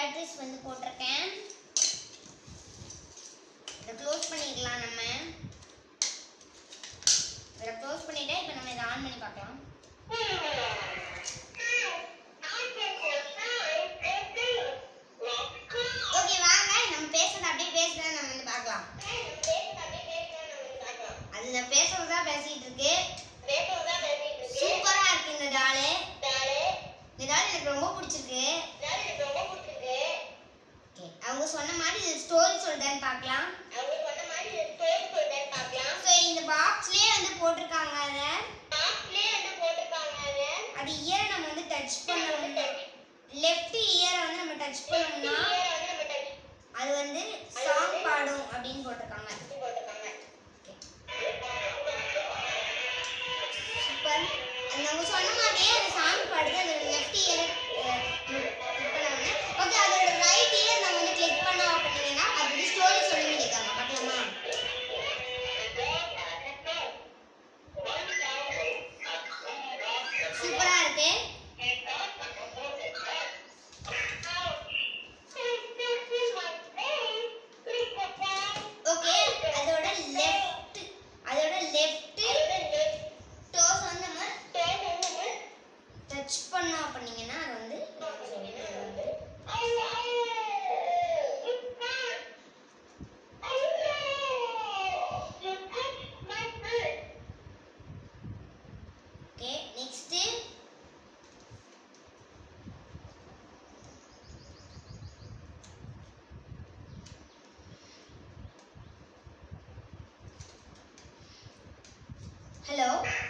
batteries வந்து போட்டிருக்கேன் இதை க்ளோஸ் பண்ணிடலாம் நம்ம இதை க்ளோஸ் பண்ணிட்டா இப்போ நம்ம இதை ஆன் பண்ணி பார்க்கலாம் ஓகே வாங்க நம்ம பேசுறது அப்படியே பேசுறத நம்ம வந்து பார்க்கலாம் அது நான் பேசுறது தான் பேசிட்டு இருக்கு சூப்பரா இருக்கு இந்த டாலு இந்த டால் எனக்கு ரொம்ப பிடிச்சிருக்கு ஓகே அவங்க சொன்ன மாதிரி இது ஸ்டோரி சொல்றேன்னு பார்க்கலாம் ஸோ இந்த பாக்ஸ்லயே வந்து போட்டிருக்காங்க அதை அது இயரை நம்ம வந்து டச் பண்ணோம்னா லெஃப்ட் இயரை வந்து நம்ம டச் பண்ணோம்னா அது வந்து சாங் பாடும் அப்படின்னு போட்டிருக்காங்க சூப்பர் அது அவங்க சொன்ன மாதிரியே அது சாங் பாடுது அதோட லெஃப்ட் இயரை கிளிக் பண்ணோம்னா ஓகே அதோட ரைட் இயர் நம்ம வந்து கிளிக் பண்ணோம் அப்படின்னா அது வந்து ஸ்டோரி சொல்லிட்டு இருக்காங்க பார்க்கலாமா சூப்பரா இருக்கு ஓகே அதோட லெஃப்ட் அதோட லெஃப்ட் டோஸ் வந்து நம்ம டச் பண்ணோம் அப்படிங்கன்னா அது வந்து ஓகே நெக்ஸ்ட் ஹலோ